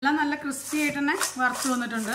എല്ലാം നല്ല ക്രിസ്പി ആയിട്ട് തന്നെ വറുത്ത് വന്നിട്ടുണ്ട്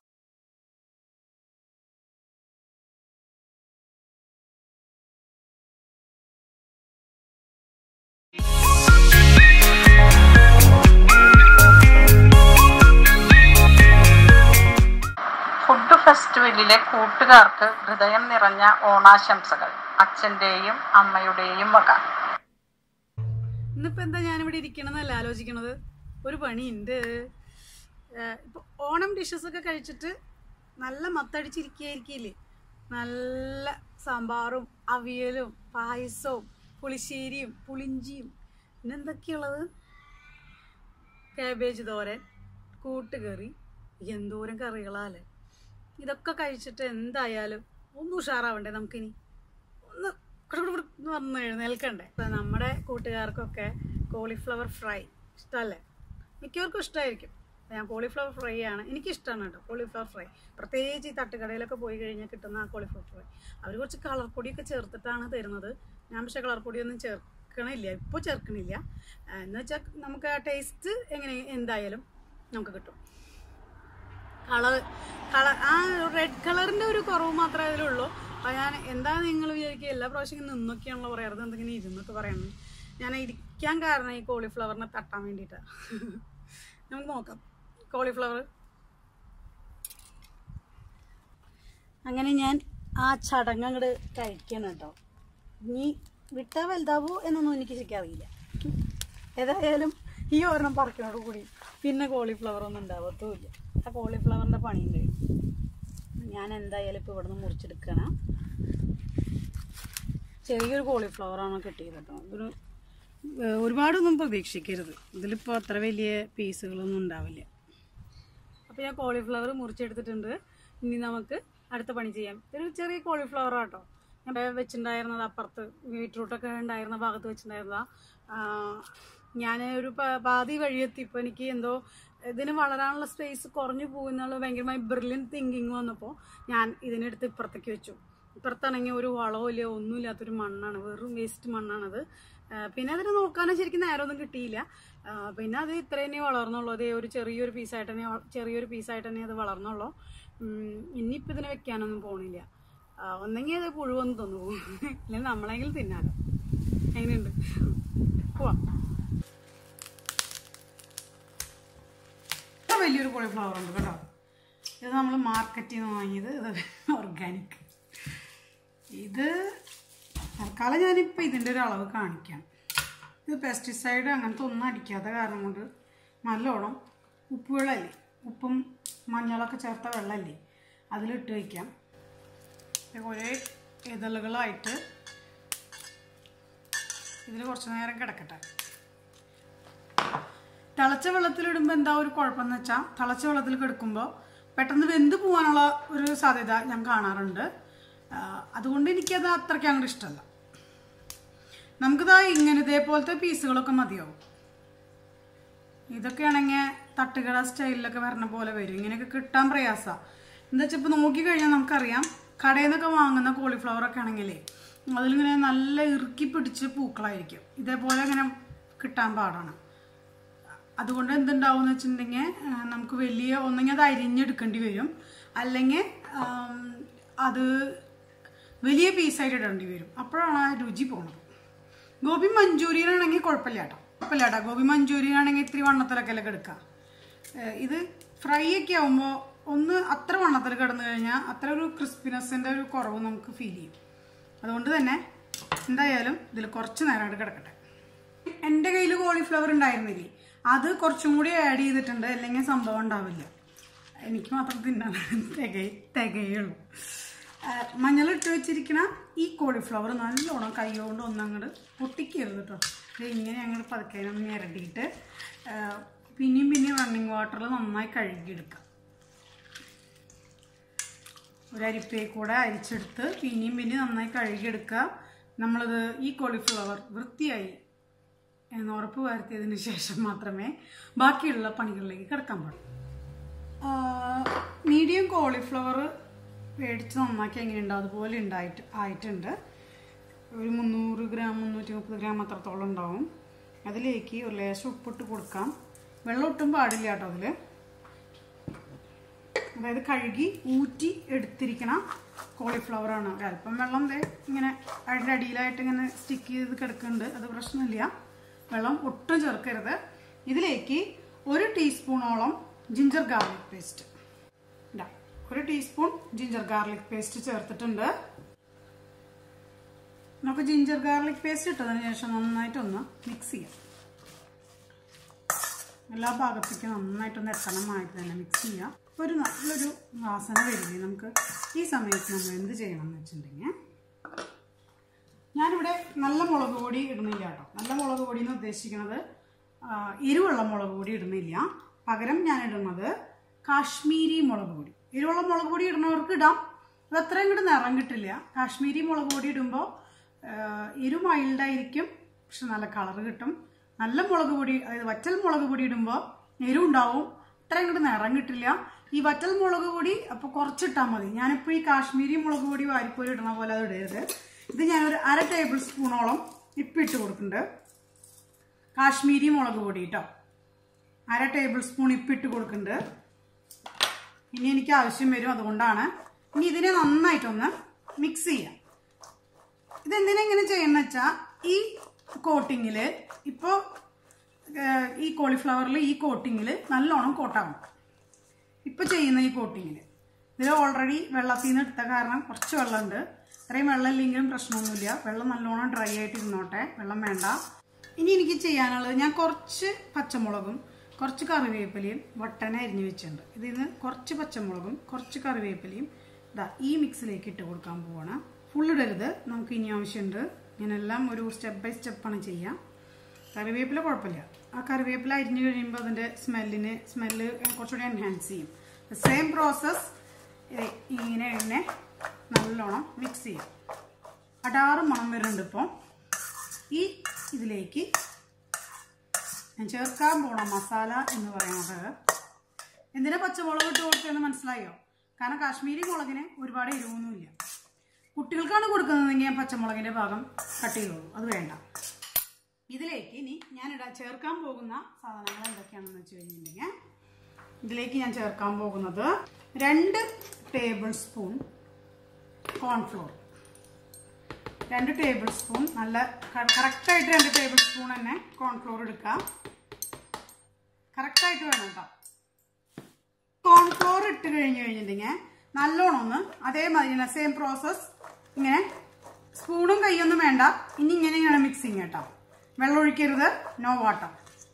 ഫുഡ് ഫെസ്റ്റിവലിലെ കൂട്ടുകാർക്ക് ഹൃദയം നിറഞ്ഞ ഓണാശംസകൾ അച്ഛൻ്റെയും അമ്മയുടെയും വക ഇന്നിപ്പോ എന്താ ഞാനിവിടെ ഇരിക്കണമെന്നല്ല ആലോചിക്കണത് ഒരു പണിയുണ്ട് ഏഹ് ഇപ്പൊ ഓണം ഡിഷസ് ഒക്കെ കഴിച്ചിട്ട് നല്ല മത്തടിച്ചിരിക്കുകയായിരിക്കില്ലേ നല്ല സാമ്പാറും അവിയലും പായസവും പുളിശ്ശേരിയും പുളിഞ്ചിയും പിന്നെ എന്തൊക്കെയുള്ളത് കാബേജ് തോരൻ കൂട്ടുകറി എന്തോരം കറികളാല്ലേ ഇതൊക്കെ കഴിച്ചിട്ട് എന്തായാലും ഒന്ന് ഉഷാറാവണ്ടേ നമുക്കിനി ഒന്ന് കുടുകുടു എന്ന് പറഞ്ഞ് എഴുന്നേൽക്കണ്ടേ ഇപ്പൊ നമ്മുടെ കൂട്ടുകാർക്കൊക്കെ കോളിഫ്ലവർ ഫ്രൈ ഇഷ്ടമല്ലേ മിക്കവർക്കും ഇഷ്ടമായിരിക്കും ഞാൻ കോളിഫ്ലവർ ഫ്രൈ ആണ് എനിക്കിഷ്ടമാണ് കേട്ടോ കോളിഫ്ലവർ ഫ്രൈ പ്രത്യേകിച്ച് ഈ തട്ടുകടയിലൊക്കെ പോയി കഴിഞ്ഞാൽ കിട്ടുന്ന ആ കോളിഫ്ലവർ ഫ്രൈ അവർ കുറച്ച് കളർ പൊടിയൊക്കെ ചേർത്തിട്ടാണ് തരുന്നത് ഞാൻ പക്ഷേ കളർ പൊടിയൊന്നും ചേർക്കണില്ല ഇപ്പോൾ ചേർക്കണില്ല ആ, എന്ന് വെച്ചാൽ നമുക്ക് ആ ടേസ്റ്റ് എങ്ങനെ എന്തായാലും നമുക്ക് കിട്ടും കളർ കളർ ആ റെഡ് കളറിന്റെ ഒരു കുറവ് മാത്രമേ അതിലുള്ളൂ അപ്പോൾ ഞാൻ എന്താ നിങ്ങൾ വിചാരിക്കുക എല്ലാ പ്രാവശ്യം ഇങ്ങനെ നിന്നൊക്കെയാണല്ലോ പറയാറ് എന്തെങ്കിലും ഇരുന്നൊക്കെ പറയണം ഞാൻ ഇരിക്കാൻ കാരണം ഈ കോളിഫ്ലവറിനെ തട്ടാൻ വേണ്ടിയിട്ടാണ് നമുക്ക് നോക്കാം കോളിഫ്ലവർ അങ്ങനെ ഞാൻ ആ ചടങ്ങ് അങ്ങോട്ട് കഴിക്കണം കേട്ടോ ഇനി വിട്ടാ വലുതാവോ എന്നൊന്നും എനിക്ക് ശരിക്കും അറിയില്ല ഏതായാലും ഈ ഒരെണ്ണം പറിക്കണോട് കൂടി പിന്നെ കോളിഫ്ലവർ ഒന്നും ഉണ്ടാവത്തുമില്ല ആ കോളിഫ്ലവറിൻ്റെ പണിയും കഴിയും ഞാൻ എന്തായാലും ഇപ്പോൾ ഇവിടുന്ന് മുറിച്ചെടുക്കണം ചെറിയൊരു കോളിഫ്ലവറാണ് കിട്ടിയത് കേട്ടോ ഒരു ഏഹ് ഒരുപാടൊന്നും പ്രതീക്ഷിക്കരുത് ഇതിലിപ്പോൾ അത്ര വലിയ പീസുകളൊന്നും ഉണ്ടാവില്ല അപ്പോൾ ഞാൻ കോളിഫ്ലവർ മുറിച്ചെടുത്തിട്ടുണ്ട് ഇനി നമുക്ക് അടുത്ത പണി ചെയ്യാം ഒരു ചെറിയ കോളിഫ്ലവർ കേട്ടോ ഞാൻ വെച്ചിട്ടുണ്ടായിരുന്നത് അപ്പുറത്ത് ബീട്രൂട്ടൊക്കെ ഉണ്ടായിരുന്ന ഭാഗത്ത് വെച്ചിട്ടുണ്ടായിരുന്നതാ ഞാൻ ഒരു പ- പാതി വഴിയെത്തി ഇപ്പോൾ എനിക്ക് എന്തോ ഇതിന് വളരാനുള്ള സ്പേസ് കുറഞ്ഞു പോകുന്നുള്ള ഭയങ്കരമായി ബ്രില്യൻ തിങ്കിങ് വന്നപ്പോൾ ഞാൻ ഇതിനെടുത്ത് ഇപ്പുറത്തേക്ക് വെച്ചു ഇപ്പുറത്താണെങ്കിൽ ഒരു വളവും ഇല്ല ഒന്നുമില്ലാത്തൊരു മണ്ണാണ് വെറും വേസ്റ്റ് മണ്ണാണത് ആ, പിന്നെ അതിന് നോക്കാനും ശരിക്കും നേരമൊന്നും കിട്ടിയില്ല ആ, പിന്നെ അത് ഇത്ര തന്നെ വളർന്നുള്ളൂ അതേ ഒരു ചെറിയൊരു പീസായിട്ട് തന്നെ വ- ചെറിയൊരു പീസായിട്ട് തന്നെ അത് വളർന്നുള്ളൂ ഉം, ഇനിയിപ്പോൾ ഇതിനെ വെക്കാനൊന്നും പോണില്ല ആ, ഒന്നെങ്കിൽ അത് പുഴുവൊന്നും തന്നു പോകും അല്ലെങ്കിൽ നമ്മളെങ്കിലും തിന്നാലോ എങ്ങനെയുണ്ട് പോവാം ഇത് വലിയൊരു കോളിഫ്ലവർ ഉണ്ട് കേട്ടോ ഇത് നമ്മൾ മാർക്കറ്റിൽ നിന്ന് വാങ്ങിയത് ഇത് ഓർഗാനിക് ഇത് തൽക്കാലം ഞാനിപ്പോൾ ഇതിൻ്റെ ഒരു അളവ് കാണിക്കാം ഇത് പെസ്റ്റിസൈഡ് അങ്ങനത്തെ ഒന്നും അടിക്കാത്ത കാരണം കൊണ്ട് നല്ലോണം ഉപ്പ് വെള്ളമല്ലേ ഉപ്പും മഞ്ഞളൊക്കെ ചേർത്ത വെള്ളമല്ലേ അതിലിട്ട് വയ്ക്കാം ഇത് കുറേ ഇതളുകളായിട്ട് ഇതിൽ കുറച്ച് നേരം കിടക്കട്ടെ തിളച്ച വെള്ളത്തിലിടുമ്പോൾ എന്താ ഒരു കുഴപ്പമെന്ന് വെച്ചാൽ തിളച്ച വെള്ളത്തിൽ കിടക്കുമ്പോൾ പെട്ടെന്ന് വെന്ത് പോകാനുള്ള ഒരു സാധ്യത ഞാൻ കാണാറുണ്ട് ആ, അതുകൊണ്ട് എനിക്കത് അത്രയ്ക്ക് അങ്ങോട്ട് ഇഷ്ടമല്ല നമുക്കിതാ ഇങ്ങനെ ഇതേപോലത്തെ പീസുകളൊക്കെ മതിയാവും ഇതൊക്കെയാണെങ്കിൽ തട്ടുകട സ്റ്റൈലിലൊക്കെ വരണ പോലെ വരും ഇങ്ങനെയൊക്കെ കിട്ടാൻ പ്രയാസമാണ് എന്താ വെച്ചാൽ ഇപ്പോൾ നോക്കിക്കഴിഞ്ഞാൽ നമുക്കറിയാം കടയിൽ നിന്നൊക്കെ വാങ്ങുന്ന കോളിഫ്ലവർ ഒക്കെ ആണെങ്കിലേ അതിലിങ്ങനെ നല്ല ഇറുക്കി പിടിച്ച് പൂക്കളായിരിക്കും ഇതേപോലെ ഇങ്ങനെ കിട്ടാൻ പാടാണ് അതുകൊണ്ട് എന്തുണ്ടാവും എന്ന് വെച്ചിട്ടുണ്ടെങ്കിൽ ആ, നമുക്ക് വലിയ ഒന്നെങ്കിൽ അത് അരിഞ്ഞെടുക്കേണ്ടി വരും അല്ലെങ്കിൽ ആം, അത് വലിയ പീസായിട്ട് ഇടേണ്ടി വരും അപ്പോഴാണ് ആ രുചി പോണത് ഗോപി മഞ്ചൂരിയൻ ആണെങ്കിൽ കുഴപ്പമില്ല കേട്ടോ കുഴപ്പമില്ല കേട്ടോ ഗോപി മഞ്ചൂരിയൻ ആണെങ്കിൽ ഇത്തിരി വണ്ണത്തിലൊക്കെ അല്ലേ എടുക്കാം ഇത് ഫ്രൈ ഒക്കെ ആകുമ്പോൾ ഒന്ന് അത്ര വണ്ണത്തിൽ കിടന്നു കഴിഞ്ഞാൽ അത്ര ഒരു ക്രിസ്പിനെസ്സിൻ്റെ ഒരു കുറവ് നമുക്ക് ഫീൽ ചെയ്യും അതുകൊണ്ട് തന്നെ എന്തായാലും ഇതിൽ കുറച്ച് നേരമായിട്ട് കിടക്കട്ടെ എൻ്റെ കയ്യിൽ കോളിഫ്ലവർ ഉണ്ടായിരുന്നില്ലേ അത് കുറച്ചും കൂടി ആഡ് ചെയ്തിട്ടുണ്ട് അല്ലെങ്കിൽ സംഭവം ഉണ്ടാവില്ല എനിക്ക് മാത്രം തിന്നാൻ തികയ തികയുള്ളൂ മഞ്ഞൾ ഇട്ട് വെച്ചിരിക്കണ ഈ കോളിഫ്ലവർ നല്ലോണം കൈ കൊണ്ട് ഒന്നങ്ങോട്ട് പൊട്ടിക്കരുത് കേട്ടോ ഇത് ഇങ്ങനെ അങ്ങോട്ട് പതുക്കെ ഒന്ന് ഞെരടിയിട്ട് ആ, പിന്നെയും പിന്നെയും റണ്ണിങ് വാട്ടറിൽ നന്നായി കഴുകിയെടുക്കാം ഒരു അരിപ്പയെ കൂടെ അരിച്ചെടുത്ത് പിന്നെയും പിന്നെയും നന്നായി കഴുകിയെടുക്കുക നമ്മളിത് ഈ കോളിഫ്ലവർ വൃത്തിയായി എന്ന് ഉറപ്പ് വരുത്തിയതിന് ശേഷം മാത്രമേ ബാക്കിയുള്ള പണികളിലേക്ക് കിടക്കാൻ പാടുള്ളൂ മീഡിയം കോളിഫ്ലവർ മേടിച്ച് നന്നാക്കി എങ്ങനെയുണ്ടോ അതുപോലെ ഉണ്ടായിട്ട് ആയിട്ടുണ്ട് ഒരു മുന്നൂറ് ഗ്രാം മുന്നൂറ്റി മുപ്പത് ഗ്രാം അത്രത്തോളം ഉണ്ടാവും അതിലേക്ക് ഒരു ലേശം ഉപ്പിട്ട് കൊടുക്കാം വെള്ളം ഒട്ടും പാടില്ല കേട്ടോ അതിൽ അതായത് കഴുകി ഊറ്റി എടുത്തിരിക്കണ കോളിഫ്ലവർ ആണ് ഒരല്പം വെള്ളം ദേ ഇങ്ങനെ അതിൻ്റെ അടിയിലായിട്ട് ഇങ്ങനെ സ്റ്റിക്ക് ചെയ്ത് കിടക്കുന്നുണ്ട് അത് പ്രശ്നമില്ല വെള്ളം ഒട്ടും ചേർക്കരുത് ഇതിലേക്ക് ഒരു ടീസ്പൂണോളം ജിഞ്ചർ ഗാർലിക് പേസ്റ്റ് ഇതാ ഒരു ടീസ്പൂൺ ജിഞ്ചർ ഗാർലിക് പേസ്റ്റ് ചേർത്തിട്ടുണ്ട് നമുക്ക് ജിഞ്ചർ ഗാർലിക് പേസ്റ്റ് ഇട്ടതിന് ശേഷം നന്നായിട്ടൊന്ന് മിക്സ് ചെയ്യാം എല്ലാ ഭാഗത്തേക്കും നന്നായിട്ടൊന്ന് എത്തണമായിട്ട് തന്നെ മിക്സ് ചെയ്യാം ഒരു നല്ലൊരു വാസന വരില്ലേ നമുക്ക് ഈ സമയത്ത് നമ്മൾ എന്ത് ചെയ്യണം എന്ന് വെച്ചിട്ടുണ്ടെങ്കിൽ ഞാനിവിടെ നല്ല മുളക് പൊടി ഇടുന്നില്ല കേട്ടോ നല്ല മുളക് പൊടി എന്ന് ഉദ്ദേശിക്കുന്നത് ആ, എരിവുള്ള മുളക് പൊടി ഇടുന്നില്ല പകരം ഞാൻ ഇടുന്നത് കാശ്മീരി മുളക് പൊടി എരിവുള്ള മുളക് പൊടി ഇടുന്നവർക്ക് ഇടാം അത് അത്രയും കൂടി നിറം കിട്ടില്ല കാശ്മീരി മുളക് പൊടി ഇടുമ്പോൾ എരു മൈൽഡായിരിക്കും പക്ഷെ നല്ല കളർ കിട്ടും നല്ല മുളക് പൊടി അതായത് വറ്റൽ മുളക് പൊടി ഇടുമ്പോൾ എരിവ് ഉണ്ടാവും ഇത്രയും കൂടി നിറം കിട്ടില്ല ഈ വറ്റൽ മുളക് പൊടി അപ്പോൾ കുറച്ചിട്ടാൽ മതി ഞാനിപ്പോൾ ഈ കാശ്മീരി മുളക് പൊടി വാരിപ്പോയി ഇടുന്ന പോലെ അത് ഇടരുത് ഇത് ഞാനൊരു അര ടേബിൾ സ്പൂണോളം ഇപ്പിട്ട് കൊടുക്കുന്നുണ്ട് കാശ്മീരി മുളക് പൊടി കേട്ടോ അര ടേബിൾ സ്പൂൺ ഇപ്പിട്ട് കൊടുക്കുന്നുണ്ട് ഇനി എനിക്ക് ആവശ്യം വരും അതുകൊണ്ടാണ് ഇനി ഇതിനെ നന്നായിട്ടൊന്ന് മിക്സ് ചെയ്യാം ഇതെന്തിനാ ഇങ്ങനെ ചെയ്യുന്ന വെച്ചാൽ ഈ കോട്ടിങ്ങിൽ ഇപ്പോൾ ഈ കോളിഫ്ലവറിൽ ഈ കോട്ടിങ്ങിൽ നല്ലോണം കോട്ടാവണം ഇപ്പോൾ ചെയ്യുന്ന ഈ കോട്ടിങ്ങിൽ ഇതിൽ ഓൾറെഡി വെള്ളത്തിൽ നിന്ന് എടുത്ത കാരണം കുറച്ച് വെള്ളമുണ്ട് ഇത്രയും വെള്ളം ഇല്ലെങ്കിലും പ്രശ്നമൊന്നുമില്ല വെള്ളം നല്ലോണം ഡ്രൈ ആയിട്ട് ഇരുന്നോട്ടെ വെള്ളം വേണ്ട ഇനി എനിക്ക് ചെയ്യാനുള്ളത് ഞാൻ കുറച്ച് പച്ചമുളകും കുറച്ച് കറിവേപ്പിലയും വട്ടന അരിഞ്ഞു വെച്ചിട്ടുണ്ട് ഇതിൽ നിന്ന് കുറച്ച് പച്ചമുളകും കുറച്ച് കറിവേപ്പിലയും ഇതാ ഈ മിക്സിലേക്ക് ഇട്ട് കൊടുക്കാൻ പോവാണ് ഫുൾ ഇടരുത് നമുക്ക് ഇനി ആവശ്യമുണ്ട് ഞാനെല്ലാം ഒരു സ്റ്റെപ്പ് ബൈ സ്റ്റെപ്പാണ് ചെയ്യാം കറിവേപ്പില കുഴപ്പമില്ല ആ കറിവേപ്പില അരിഞ്ഞു കഴിയുമ്പോൾ അതിൻ്റെ സ്മെല്ലിന് സ്മെല്ല് കുറച്ചുകൂടി എൻഹാൻസ് ചെയ്യും സെയിം പ്രോസസ്സ് ഇങ്ങനെ തന്നെ നല്ലോണം മിക്സ് ചെയ്യാം അടാറ് മണം വരുന്നുണ്ട് ഇപ്പോൾ ഈ ഇതിലേക്ക് ഞാൻ ചേർക്കാൻ പോണ മസാല എന്ന് പറയുന്നത് എന്തിനാ പച്ചമുളക് ഇട്ട് കൊടുത്തതെന്ന് മനസ്സിലായോ കാരണം കാശ്മീരി മുളകിന് ഒരുപാട് എരിവൊന്നുമില്ല കുട്ടികൾക്കാണ് കൊടുക്കുന്നതെങ്കിൽ ഞാൻ പച്ചമുളകിൻ്റെ ഭാഗം കട്ട് ചെയ്തോളൂ അത് വേണ്ട ഇതിലേക്ക് ഇനി ഞാൻ ഇടാ ചേർക്കാൻ പോകുന്ന സാധനങ്ങൾ എന്തൊക്കെയാണെന്ന് വെച്ച് കഴിഞ്ഞിട്ടുണ്ടെങ്കിൽ ഇതിലേക്ക് ഞാൻ ചേർക്കാൻ പോകുന്നത് രണ്ട് ടേബിൾ സ്പൂൺ കോൺഫ്ലോർ രണ്ട് ടേബിൾ സ്പൂൺ നല്ല കറക്റ്റായിട്ട് രണ്ട് ടേബിൾ സ്പൂൺ തന്നെ കോൺഫ്ലോർ എടുക്കാം കറക്റ്റായിട്ട് വേണം കേട്ടോ കോൺഫ്ലോർ ഇട്ട് കഴിഞ്ഞ് കഴിഞ്ഞിട്ടുണ്ടെങ്കിൽ നല്ലോണം ഒന്ന് അതേമാതിരി തന്നെ സെയിം പ്രോസസ്സ് ഇങ്ങനെ സ്പൂണും കൈയൊന്നും വേണ്ട ഇനി ഇങ്ങനെ ഇങ്ങനെ മിക്സിങ് കേട്ടോ വെള്ളം ഒഴിക്കരുത് നോ വാട്ടർ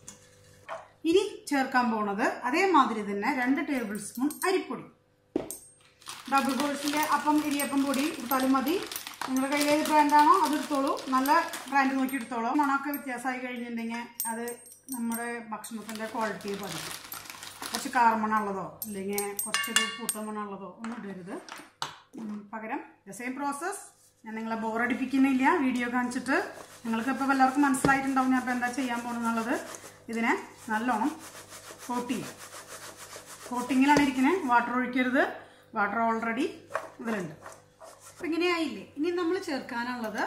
ഇനി ചേർക്കാൻ പോകുന്നത് അതേമാതിരി തന്നെ രണ്ട് ടേബിൾ സ്പൂൺ അരിപ്പൊടി ഡബിൾ ഗോൾസിന്റെ അപ്പം ഇരിയപ്പം പൊടി എടുത്താലും മതി നിങ്ങളുടെ കയ്യിൽ ഏത് ബ്രാൻഡാണോ അത് എടുത്തോളൂ നല്ല ബ്രാൻഡ് നോക്കി എടുത്തോളൂ മണമൊക്കെ വ്യത്യാസമായി കഴിഞ്ഞിട്ടുണ്ടെങ്കിൽ അത് നമ്മുടെ ഭക്ഷണത്തിന്റെ ക്വാളിറ്റി ബാധിക്കും കുറച്ച് കാർമണുള്ളതോ അല്ലെങ്കിൽ കുറച്ചൊരു പൂട്ടമണുള്ളതോ ഒന്നും ഇടരുത് ഉം, പകരം സെയിം പ്രോസസ്സ് ഞാൻ നിങ്ങളെ ബോറടിപ്പിക്കുന്നില്ല വീഡിയോ കാണിച്ചിട്ട് നിങ്ങൾക്ക് ഇപ്പോൾ എല്ലാവർക്കും മനസ്സിലായിട്ടുണ്ടാവും ഞാൻ ഇപ്പോൾ എന്താ ചെയ്യാൻ പോകുന്നുള്ളത് ഇതിനെ നല്ലോണം കോട്ട് ചെയ്യും കോട്ടിങ്ങിലാണ് ഇരിക്കുന്നത് വാട്ടർ ഒഴിക്കരുത് വാട്ടർ ഓൾറെഡി ഇതിലുണ്ട് അപ്പം ഇങ്ങനെ ആയില്ലേ ഇനി നമ്മൾ ചേർക്കാനുള്ളത്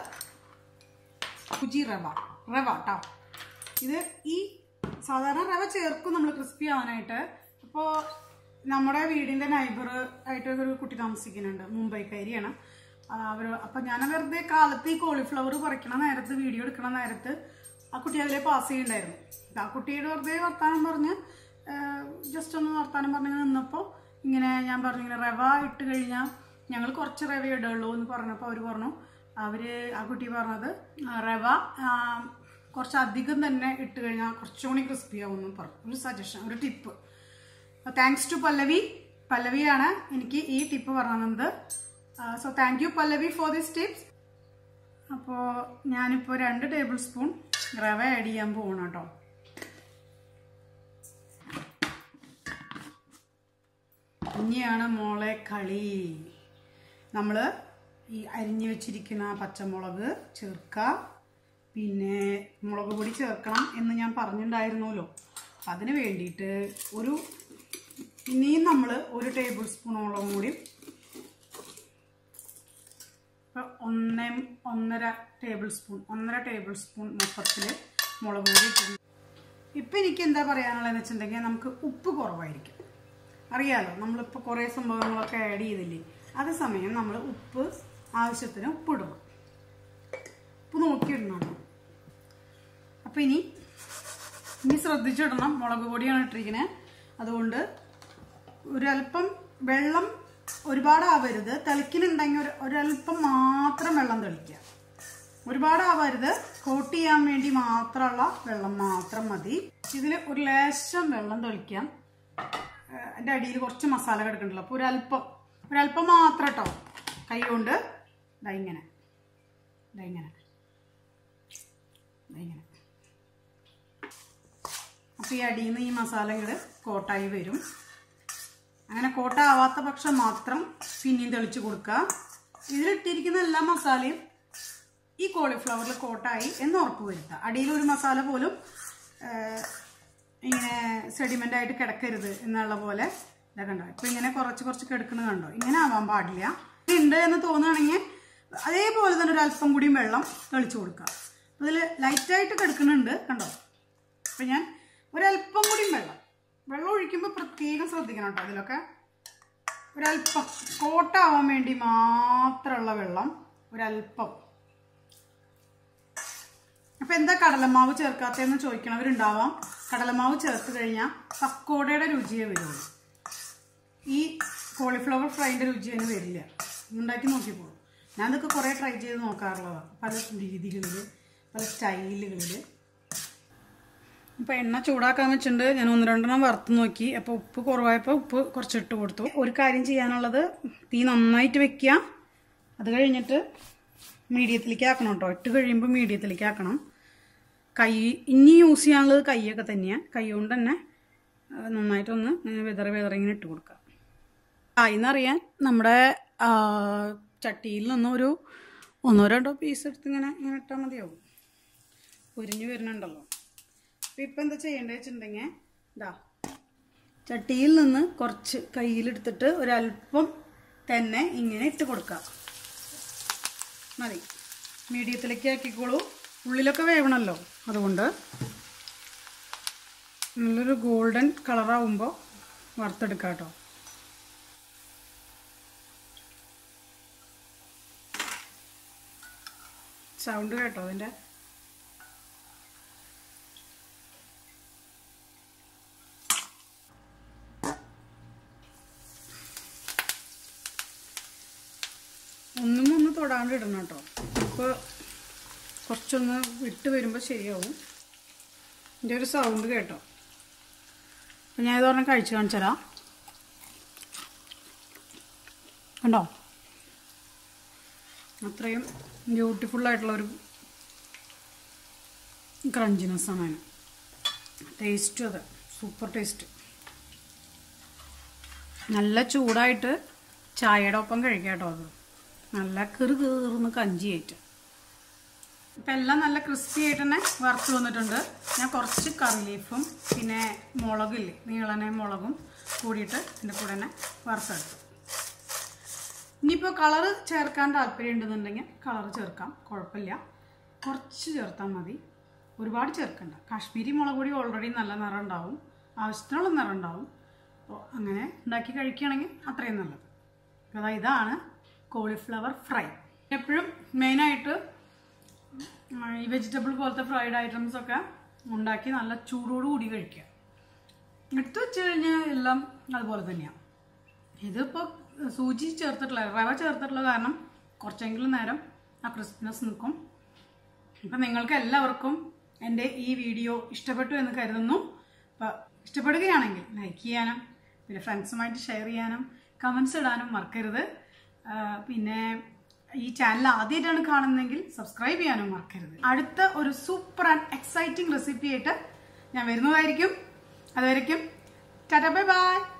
കുജി റവ റവ കേട്ടോ ഇത് ഈ സാധാരണ റവ ചേർക്കും നമ്മൾ ക്രിസ്പി ആവാനായിട്ട് അപ്പോൾ നമ്മുടെ വീടിൻ്റെ നൈബർ ആയിട്ട് ഒരു കുട്ടി താമസിക്കുന്നുണ്ട് മുംബൈക്കാരിയാണ് അവർ അപ്പം ഞാൻ വെറുതെ കാലത്ത് ഈ കോളിഫ്ലവർ പറിക്കണ നേരത്ത് വീഡിയോ എടുക്കണ നേരത്ത് ആ കുട്ടി അതിലെ പാസ് ചെയ്യുന്നുണ്ടായിരുന്നു ആ കുട്ടിയുടെ വെറുതെ വർത്താനം പറഞ്ഞ് ജസ്റ്റ് ഒന്ന് വർത്താനം പറഞ്ഞ് നിന്നപ്പോൾ ഇങ്ങനെ ഞാൻ പറഞ്ഞു ഇങ്ങനെ റവ ഇട്ട് കഴിഞ്ഞാൽ ഞങ്ങൾ കുറച്ച് റവ ഇടുള്ളൂ എന്ന് പറഞ്ഞപ്പോൾ അവർ പറഞ്ഞു അവർ ആ കുട്ടി പറഞ്ഞത് ആ, റവ ആ, കുറച്ച് അധികം തന്നെ ഇട്ട് കഴിഞ്ഞാൽ കുറച്ചുകൂടി ക്രിസ്പി ആവുമെന്ന് പറഞ്ഞു ഒരു സജഷൻ ഒരു ടിപ്പ് താങ്ക്സ് ടു പല്ലവി പല്ലവിയാണ് എനിക്ക് ഈ ടിപ്പ് പറഞ്ഞത് so thank you Pallavi for this tips അപ്പോൾ ഞാനിപ്പോൾ രണ്ട് ടേബിൾ സ്പൂൺ റവ ആഡ് ചെയ്യാൻ പോകണം കേട്ടോ ഇനിയാണ് മോളെ കളി നമ്മൾ ഈ അരിഞ്ഞു വെച്ചിരിക്കുന്ന പച്ചമുളക് ചേർക്കുക പിന്നെ മുളക് പൊടി ചേർക്കണം എന്ന് ഞാൻ പറഞ്ഞിട്ടുണ്ടായിരുന്നല്ലോ അതിന് വേണ്ടിയിട്ട് ഒരു ഇനിയും നമ്മൾ ഒരു ടേബിൾ സ്പൂണോളം കൂടി ഇപ്പൊ ഒന്നേ ഒന്നര ടേബിൾ സ്പൂൺ ഒന്നര ടേബിൾ സ്പൂൺ മൊത്തത്തിൽ മുളക് പൊടി ഇട്ടിട്ടുണ്ട് ഇപ്പം എനിക്ക് എന്താ പറയാനുള്ളതെന്ന് വെച്ചിട്ടുണ്ടെങ്കിൽ നമുക്ക് ഉപ്പ് കുറവായിരിക്കും അറിയാലോ നമ്മളിപ്പോൾ കുറേ സംഭവങ്ങളൊക്കെ ആഡ് ചെയ്തില്ലേ അതേ സമയം നമ്മൾ ഉപ്പ് ആവശ്യത്തിന് ഉപ്പിടണം ഉപ്പ് നോക്കിയിടണം അപ്പം ഇനി ഇനി ശ്രദ്ധിച്ചിടണം മുളക് പൊടിയാണ് ഇട്ടിരിക്കുന്നത് അതുകൊണ്ട് ഒരല്പം വെള്ളം ഒരുപാട് ആവരുത് തിളക്കിനുണ്ടെങ്കിൽ ഒരു ഒരല്പം മാത്രം വെള്ളം തെളിക്കുക ഒരുപാട് ആവരുത് കോട്ട് ചെയ്യാൻ വേണ്ടി മാത്രമുള്ള വെള്ളം മാത്രം മതി ഇതിൽ ഒരു ലേശം വെള്ളം തെളിക്കാം എൻ്റെ അടിയിൽ കുറച്ച് മസാല കിടക്കണ്ടല്ലോ അപ്പോൾ ഒരല്പം ഒരല്പം മാത്രം കേട്ടോ കൈ കൊണ്ട് ദാ ഇങ്ങനെ ദാ ഇങ്ങനെ ദാ ഇങ്ങനെ അപ്പോൾ ഈ അടിയിൽ നിന്ന് ഈ മസാല ഇങ്ങോട്ട് കോട്ടായി വരും അങ്ങനെ കോട്ടാവാത്ത പക്ഷം മാത്രം പിന്നെയും തെളിച്ച് കൊടുക്കുക ഇതിലിട്ടിരിക്കുന്ന എല്ലാ മസാലയും ഈ കോളിഫ്ലവറിൽ കോട്ടായി എന്ന് ഉറപ്പ് വരുത്തുക അടിയിൽ ഒരു മസാല പോലും ആ, ഇങ്ങനെ സെഡിമെൻ്റ് ആയിട്ട് കിടക്കരുത് എന്നുള്ള പോലെ ഇതാ കണ്ടോ ഇപ്പം ഇങ്ങനെ കുറച്ച് കുറച്ച് കിടക്കുന്നത് കണ്ടോ ഇങ്ങനെ ആവാൻ പാടില്ല ഉണ്ട് എന്ന് തോന്നുകയാണെങ്കിൽ അതേപോലെ തന്നെ ഒരു അല്പം കൂടിയും വെള്ളം തെളിച്ച് കൊടുക്കുക അതിൽ ലൈറ്റായിട്ട് കിടക്കുന്നുണ്ട് കണ്ടോ അപ്പം ഞാൻ ഒരല്പം കൂടിയും വെള്ളം വെള്ളം ഒഴിക്കുമ്പോൾ പ്രത്യേകം ശ്രദ്ധിക്കണം കേട്ടോ അതിലൊക്കെ ഒരല്പം കോട്ടാവാൻ വേണ്ടി മാത്രമുള്ള വെള്ളം ഒരല്പം അപ്പൊ എന്താ കടലമാവ് ചേർക്കാത്തതെന്ന് ചോദിക്കണവരുണ്ടാവാം കടലമാവ് ചേർത്ത് കഴിഞ്ഞാൽ പക്കോടയുടെ രുചിയേ വരുള്ളൂ ഈ കോളിഫ്ലവർ ഫ്രൈൻ്റെ രുചി അതിന് വരില്ല ഉണ്ടാക്കി നോക്കിക്കോളൂ ഞാൻ ഇതൊക്കെ കുറേ ട്രൈ ചെയ്ത് നോക്കാറുള്ളതാണ് പല രീതികളിൽ പല സ്റ്റൈലുകളിൽ ഇപ്പോൾ എണ്ണ ചൂടാക്കാൻ വെച്ചിട്ടുണ്ട് ഞാൻ ഒന്ന് രണ്ടെണ്ണം വറുത്ത് നോക്കി അപ്പോൾ ഉപ്പ് കുറവായപ്പോൾ ഉപ്പ് കുറച്ചിട്ട് കൊടുത്തു ഒരു കാര്യം ചെയ്യാനുള്ളത് തീ നന്നായിട്ട് വെക്കുക അത് കഴിഞ്ഞിട്ട് മീഡിയത്തിലേക്ക് ആക്കണം കേട്ടോ ഇട്ട് കഴിയുമ്പോൾ മീഡിയത്തിലേക്ക് ആക്കണം കൈ ഇനി യൂസ് ചെയ്യാനുള്ളത് കൈയൊക്കെ തന്നെയാണ് കൈ കൊണ്ട് തന്നെ ആ, നന്നായിട്ടൊന്ന് ഇങ്ങനെ വെതറി വെതറി ഇങ്ങനെ ഇട്ട് കൊടുക്കുക ആയിന്നറിയാൻ നമ്മുടെ ആ, ചട്ടിയിൽ നിന്ന് ഒരു ഒന്നോ രണ്ടോ പീസ് എടുത്ത് ഇങ്ങനെ ഇങ്ങനെ ഇട്ടാൽ മതിയാവും പൊരിഞ്ഞ് വരുന്നുണ്ടല്ലോ അപ്പോൾ ഇപ്പം എന്താ ചെയ്യേണ്ടത് വെച്ചിട്ടുണ്ടെങ്കിൽ ഇതാ ചട്ടിയിൽ നിന്ന് കുറച്ച് കയ്യിലെടുത്തിട്ട് ഒരല്പം തന്നെ ഇങ്ങനെ ഇട്ട് കൊടുക്കുക മതി മീഡിയത്തിലേക്ക് ആക്കിക്കോളൂ ഉള്ളിലൊക്കെ വേവണമല്ലോ അതുകൊണ്ട് നല്ലൊരു ഗോൾഡൻ കളറാവുമ്പോൾ വറുത്തെടുക്കാം കേട്ടോ സൗണ്ട് കേട്ടോ അതിൻ്റെ ഒന്നും ഒന്ന് തൊടാണ്ട് ഇടണം കേട്ടോ ഇപ്പോൾ കുറച്ചൊന്ന് വിട്ട് വരുമ്പോൾ ശരിയാവും എൻ്റെ ഒരു സൗണ്ട് കേട്ടോ അപ്പം ഞാൻ ഇതൊരെണ്ണം കഴിച്ച് കാണിച്ചു തരാം കണ്ടോ അത്രയും ബ്യൂട്ടിഫുൾ ആയിട്ടുള്ളൊരു ക്രഞ്ചിനെസ് ആണ് അതിന് ടേസ്റ്റും അതെ സൂപ്പർ ടേസ്റ്റ് നല്ല ചൂടായിട്ട് ചായയുടെ ഒപ്പം കഴിക്കാം കേട്ടോ അത് നല്ല കീറ് കീറുന്ന കഞ്ചിയായിട്ട് ഇപ്പം എല്ലാം നല്ല ക്രിസ്പി ആയിട്ട് തന്നെ വറുത്ത് വന്നിട്ടുണ്ട് ഞാൻ കുറച്ച് കറി ലീഫും പിന്നെ മുളകില്ലേ നീളനെ മുളകും കൂടിയിട്ട് ഇതിൻ്റെ കൂടെ തന്നെ വറുത്തെടുത്തു ഇനിയിപ്പോൾ കളറ് ചേർക്കാൻ താല്പര്യം ഉണ്ടെന്നുണ്ടെങ്കിൽ കളർ ചേർക്കാം കുഴപ്പമില്ല കുറച്ച് ചേർത്താൽ മതി ഒരുപാട് ചേർക്കണ്ട കാശ്മീരി മുളക് പൊടി ഓൾറെഡി നല്ല നിറം ഉണ്ടാവും ആവശ്യത്തിനുള്ള നിറം ഉണ്ടാവും അപ്പോൾ അങ്ങനെ ഉണ്ടാക്കി കഴിക്കുകയാണെങ്കിൽ അത്രയും നല്ലത് അതായത് ഇതാണ് കോളിഫ്ലവർ ഫ്രൈ എപ്പോഴും മെയിനായിട്ട് ഈ വെജിറ്റബിൾ പോലത്തെ ഫ്രൈഡ് ഐറ്റംസ് ഒക്കെ ഉണ്ടാക്കി നല്ല ചൂടോട് കൂടി കഴിക്കുക എടുത്തു വെച്ച് കഴിഞ്ഞാൽ എല്ലാം അതുപോലെ തന്നെയാണ് ഇതിപ്പോൾ സൂചി ചേർത്തിട്ടുള്ള റവ ചേർത്തിട്ടുള്ള കാരണം കുറച്ചെങ്കിലും നേരം ആ ക്രിസ്പിനെസ് നിൽക്കും അപ്പം നിങ്ങൾക്ക് എല്ലാവർക്കും എൻ്റെ ഈ വീഡിയോ ഇഷ്ടപ്പെട്ടു എന്ന് കരുതുന്നു അപ്പോൾ ഇഷ്ടപ്പെടുകയാണെങ്കിൽ ലൈക്ക് ചെയ്യാനും പിന്നെ ഫ്രണ്ട്സുമായിട്ട് ഷെയർ ചെയ്യാനും കമൻസ് ഇടാനും മറക്കരുത് ആ, പിന്നെ ഈ ചാനൽ ആദ്യമായിട്ടാണ് കാണുന്നതെങ്കിൽ സബ്സ്ക്രൈബ് ചെയ്യാനും മറക്കരുത് അടുത്ത ഒരു സൂപ്പർ ആൻഡ് എക്സൈറ്റിംഗ് റെസിപ്പി ആയിട്ട് ഞാൻ വരുന്നതായിരിക്കും അതുവരയ്ക്കും ടാറ്റ ബൈ ബൈ